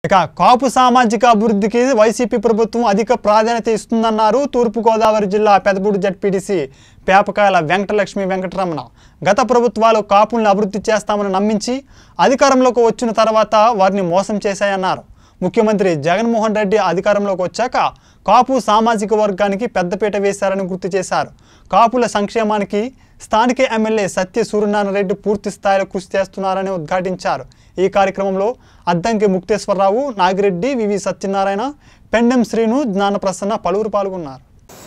ఇక కాపు సామాజిక అభివృద్ధికి వైసీపీ ప్రభుత్వం అధిక ప్రాధాన్యత ఇస్తుందన్నారు తూర్పుగోదావరి జిల్లా పెదపూడి జడ్పీటీసీ పేపకాయల వెంకటలక్ష్మి వెంకటరమణ గత ప్రభుత్వాలు కాపుల్ని అభివృద్ధి చేస్తామని నమ్మించి అధికారంలోకి వచ్చిన తర్వాత వారిని మోసం చేశాయన్నారు ముఖ్యమంత్రి జగన్మోహన్ రెడ్డి అధికారంలోకి వచ్చాక కాపు సామాజిక వర్గానికి పెద్దపీట వేశారని గుర్తు చేశారు కాపుల సంక్షేమానికి స్థానిక ఎమ్మెల్యే సత్య సూర్యనారాయణ రెడ్డి పూర్తి స్థాయిలో కృషి చేస్తున్నారని ఉద్ఘాటించారు ఈ కార్యక్రమంలో అద్దంకి ముక్తేశ్వరరావు నాగిరెడ్డి వివి సత్యనారాయణ పెండెం శ్రీను జ్ఞానప్రసన్న పలువురు పాల్గొన్నారు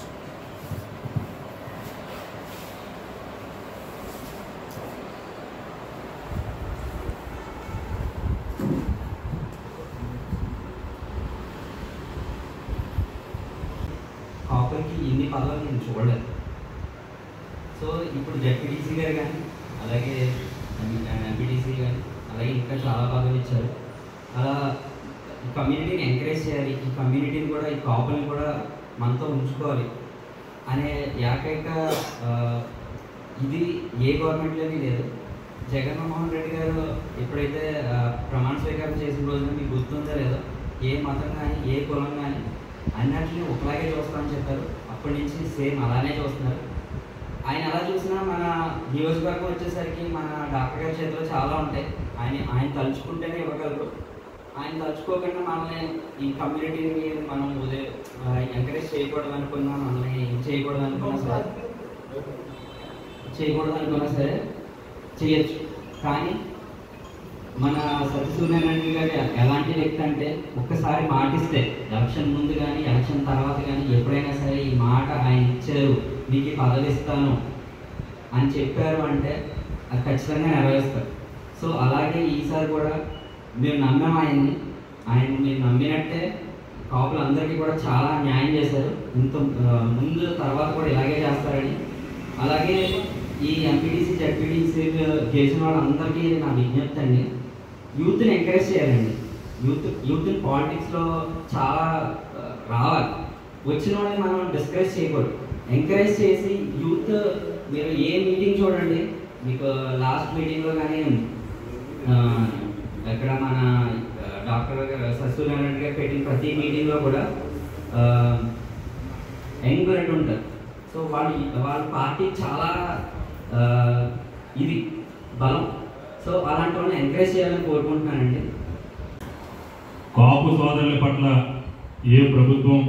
కాపులకి ఇన్ని పదవులు నేను చూడలేదు సో ఇప్పుడు జడ్పీటీసీ గారు కానీ అలాగే ఎంపీటీసీ కానీ అలాగే ఇంకా చాలా పదవులు ఇచ్చారు అలా ఈ కమ్యూనిటీని ఎంకరేజ్ చేయాలి ఈ కమ్యూనిటీని కూడా ఈ కాపుల్ని కూడా మనతో ఉంచుకోవాలి అనే ఏకైక ఆ, ఇది ఏ గవర్నమెంట్లోని లేదు జగన్మోహన్ రెడ్డి గారు ఎప్పుడైతే ఆ, ప్రమాణ స్వీకారం చేసిన రోజున మీకు గుర్తుందో లేదో ఏ మతం కానీ ఏ కులం కానీ అన్నింటినీ ఒకలాగే చూస్తామని చెప్పారు అప్పటి నుంచి సేమ్ అలానే చూస్తున్నారు ఆయన ఎలా చూసినా మన నియోజకవర్గం వచ్చేసరికి మన డాక్టర్ గారి చేతిలో చాలా ఉంటాయి ఆయన ఆయన తలుచుకుంటేనే ఇవ్వగలరు ఆయన తలుచుకోకుండా మనల్ని ఈ కమ్యూనిటీని మనం ఉదయం ఎంకరేజ్ చేయకూడదు అనుకున్నా మనల్ని ఏం చేయకూడదు అనుకున్నా సరే చేయకూడదు అనుకున్నా సరే చేయొచ్చు కానీ మన సత్యసూర్యనారాయణ గారు ఎలాంటి వ్యక్తి అంటే ఒక్కసారి మాటిస్తే ఎలక్షన్ ముందు కానీ ఎలక్షన్ తర్వాత కానీ ఎప్పుడైనా సరే ఈ మాట ఆయన ఇచ్చారు మీకు ఈ పదవి ఇస్తాను అని చెప్పారు అంటే అది ఖచ్చితంగా నెరవేరుస్తారు సో అలాగే ఈసారి కూడా మేము నమ్మాం ఆయన్ని ఆయన మేము నమ్మినట్టే కాపులందరికీ కూడా చాలా న్యాయం చేశారు ఇంత ఆ, ముందు తర్వాత కూడా ఇలాగే చేస్తారని అలాగే ఈ ఎంపీటీసీ జడ్పీటీసీ గెలిచిన వాళ్ళందరికీ నా విజ్ఞప్తి అండి యూత్ని ఎంకరేజ్ చేయాలండి యూత్ యూత్ని పాలిటిక్స్లో చాలా ఆ, రావాలి వచ్చిన వాళ్ళని మనం డిస్కరేజ్ చేయకూడదు ఎంకరేజ్ చేసి యూత్ మీరు ఏ మీటింగ్ చూడండి మీకు లాస్ట్ మీటింగ్లో కానీ ఆ, ఇక్కడ మన ఆ, డాక్టర్ గారు సత్యనారాయణ గారు పెట్టిన ప్రతి మీటింగ్లో కూడా యంగ్ బ్లడ్ ఉంటారు సో వాళ్ళు వాళ్ళ పార్టీ చాలా ఆ, ఇది బలం సో అలాంటి వాళ్ళని ఎంకరేజ్ చేయాలని కోరుకుంటున్నానండి కాపు సోదరుల పట్ల ఏ ప్రభుత్వం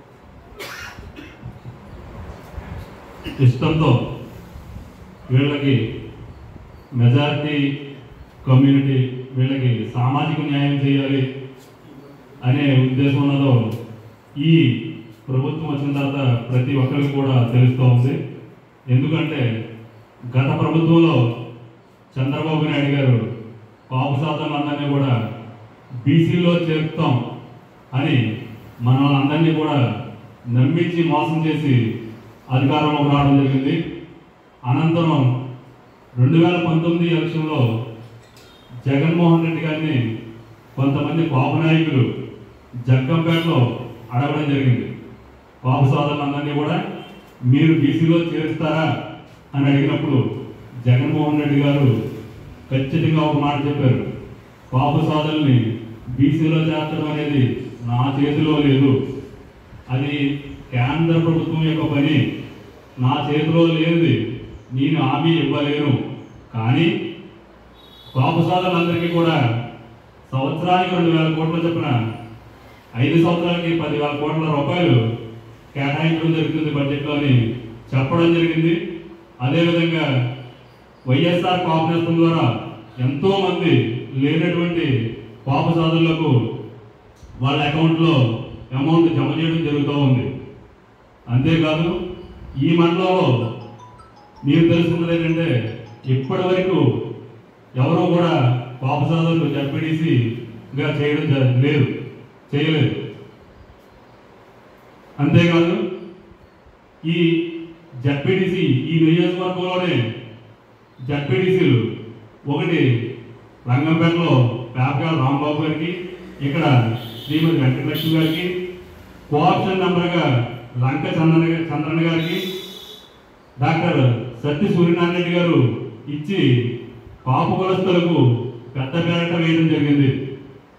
ఇష్టంతో వీళ్ళకి మెజారిటీ కమ్యూనిటీ వీళ్ళకి సామాజిక న్యాయం చేయాలి అనే ఉద్దేశం ఉన్నదో ఈ ప్రభుత్వం వచ్చిన తర్వాత ప్రతి ఒక్కరికి కూడా తెలుస్తూ ఉంది ఎందుకంటే గత ప్రభుత్వంలో చంద్రబాబు నాయుడు గారు కాపు శాతం అందరినీ కూడా బీసీలో చేరుతాం అని మన వాళ్ళందరినీ కూడా నమ్మించి మోసం చేసి అధికారంలోకి రావడం జరిగింది అనంతరం రెండు వేల పంతొమ్మిది ఎలక్షన్లో జగన్మోహన్ రెడ్డి గారిని కొంతమంది కాపు నాయకులు జగ్గంపేటలో అడగడం జరిగింది కాపు సోదరులందరినీ కూడా మీరు బీసీలో చేరుస్తారా అని అడిగినప్పుడు జగన్మోహన్ రెడ్డి గారు ఖచ్చితంగా ఒక మాట చెప్పారు కాపు సోదరుల్ని బీసీలో చేర్చడం అనేది నా చేతిలో లేదు అది కేంద్ర ప్రభుత్వం యొక్క పని నా చేతిలో లేనిది నేను హామీ ఇవ్వలేను కానీ కాపు సోదరులందరికీ కూడా సంవత్సరానికి రెండు వేల కోట్ల చొప్పున ఐదు సంవత్సరాలకి పదివేల కోట్ల రూపాయలు కేటాయించడం జరుగుతుంది బడ్జెట్లో అని చెప్పడం జరిగింది అదేవిధంగా వైఎస్ఆర్ కాపునేస్తం ద్వారా ఎంతో మంది లేనటువంటి పాప సోదరులకు వాళ్ళ అకౌంట్లో అమౌంట్ జమ చేయడం జరుగుతూ ఉంది అంతేకాదు ఈ మండలంలో మీరు తెలుసుకున్నది ఏంటంటే ఇప్పటి వరకు ఎవరూ కూడా పాప సోదరులు జడ్పీటీసీగా చేయడం జ- లేదు చేయలేదు అంతేకాదు ఈ జడ్పీటీసీ ఈ నియోజకవర్గంలోనే జడ్పీటీసీలు ఒకటి రంగంపేటలో పేపకాల రాంబాబు గారికి ఇక్కడ శ్రీమతి వెంకటలక్ష్మి గారికి కోఆప్షన్ నంబర్గా లంక చంద్రన చంద్రన్న గారికి డాక్టర్ సత్య సూర్యనారాయణ రెడ్డి గారు ఇచ్చి కాపు కులస్తులకు పెద్ద పేరట వేయడం జరిగింది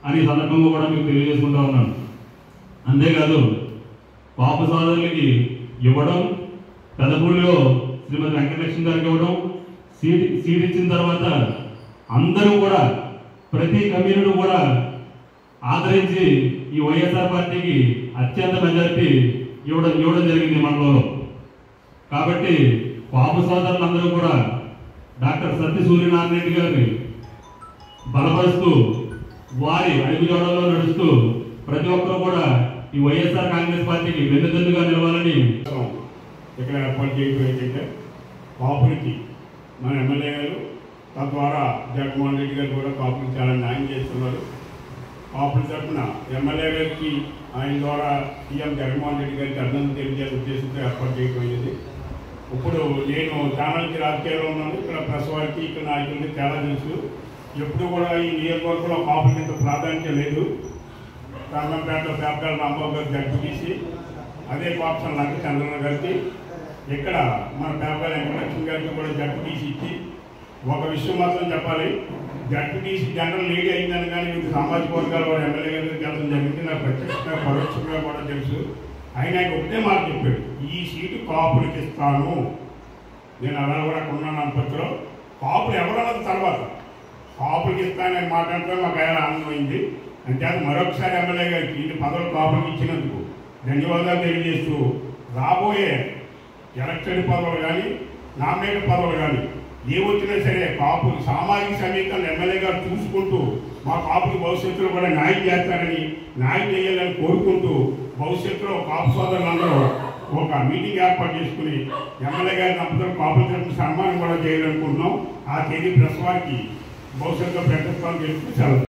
అని ఈ సందర్భంగా కూడా మీకు తెలియజేసుకుంటా ఉన్నాను అంతేకాదు పాప సోదరులకి ఇవ్వడం పెదపూడిలో శ్రీమతి వెంకటలక్ష్మి గారికి ఇవ్వడం సీట్ సీట్ ఇచ్చిన తర్వాత అందరూ కూడా ప్రతి కమ్యూనిటీ కూడా ఆదరించి ఈ వైఎస్ఆర్ పార్టీకి అత్యంత మెజారిటీ ఇవ్వడం ఇవ్వడం జరిగింది ఈ మండలంలో కాబట్టి పాప సోదరులందరూ కూడా డాక్టర్ సత్య సూర్యనారాయణ రెడ్డి గారిని బలపరుస్తూ వారి అడుగుజాడల్లో నడుస్తూ ప్రతి ఒక్కరు కూడా ఈ వైఎస్ఆర్ కాంగ్రెస్ పార్టీకి వెన్నుదన్నుగా నిలవాలని కోసం ఇక్కడ ఏర్పాటు చేయడం ఏంటంటే కాపులకి మన ఎమ్మెల్యే గారు తద్వారా జగన్మోహన్ రెడ్డి గారు కూడా కాపులకు చాలా న్యాయం చేస్తున్నారు కాపుల తరఫున ఎమ్మెల్యే గారికి ఆయన ద్వారా సీఎం జగన్మోహన్ రెడ్డి గారికి అర్థం తెలియజేసే ఉద్దేశంతో ఏర్పాటు చేయడం అయింది ఇప్పుడు నేను ఛానల్కి రాజకీయాల్లో ఉన్నాను ఇక్కడ ప్రెస్ వారికి ఇక్కడ నాయకులకి తేడా తెలుసు ఎప్పుడు కూడా ఈ నియోజకవర్గంలో కాపులకి ఇంత ప్రాధాన్యత లేదు రంగంపేటలో పేపకాల రాంబాబు గారు జడ్పీటీసీ అదే పాపసం లంక చంద్రన్న గారికి ఇక్కడ మన పేపకాల వెంకటలక్ష్మి గారికి కూడా జడ్పీటీసీ ఇచ్చి ఒక విషయం మాత్రం చెప్పాలి జడ్పీటీసీ జనరల్ లేడీ అయిందని కానీ మీకు సామాజిక వర్గాల వారు ఎమ్మెల్యే గారికి వెళ్ళడం జరిగింది నాకు ప్రత్యక్షంగా పరోక్షంగా కూడా తెలుసు ఆయన ఆయన ఒకటే మాట చెప్పాడు ఈ సీటు కాపులకి ఇస్తాను నేను అలా కూడా అక్కడ ఉన్నాను అనుపత్తిలో కాపులు ఎవరన్నది తర్వాత కాపులకి ఇస్తానని మాట అంటే మాకు ఆయన ఆనందమైంది అంటే అది మరొకసారి ఎమ్మెల్యే గారికి ఇన్ని పదవులు కాపులకి ఇచ్చినందుకు ధన్యవాదాలు తెలియజేస్తూ రాబోయే ఎలక్షన్ పదవులు కానీ నామినేట్ పదవులు కానీ ఏ వచ్చినా సరే కాపులు సామాజిక సమీకరణ ఎమ్మెల్యే గారు చూసుకుంటూ మా కాపులు భవిష్యత్తులో కూడా న్యాయం చేస్తారని న్యాయం చేయాలని కోరుకుంటూ భవిష్యత్తులో కాపు సోదరులందరూ ఒక మీటింగ్ ఏర్పాటు చేసుకుని ఎమ్మెల్యే గారి దంపతులు కాపుల తరపున సన్మానం కూడా చేయాలనుకుంటున్నాం ఆ తేదీ ప్రెస్ వారికి భవిష్యత్తులో ప్రకటిస్తామని తెలుసుకుని సెలవు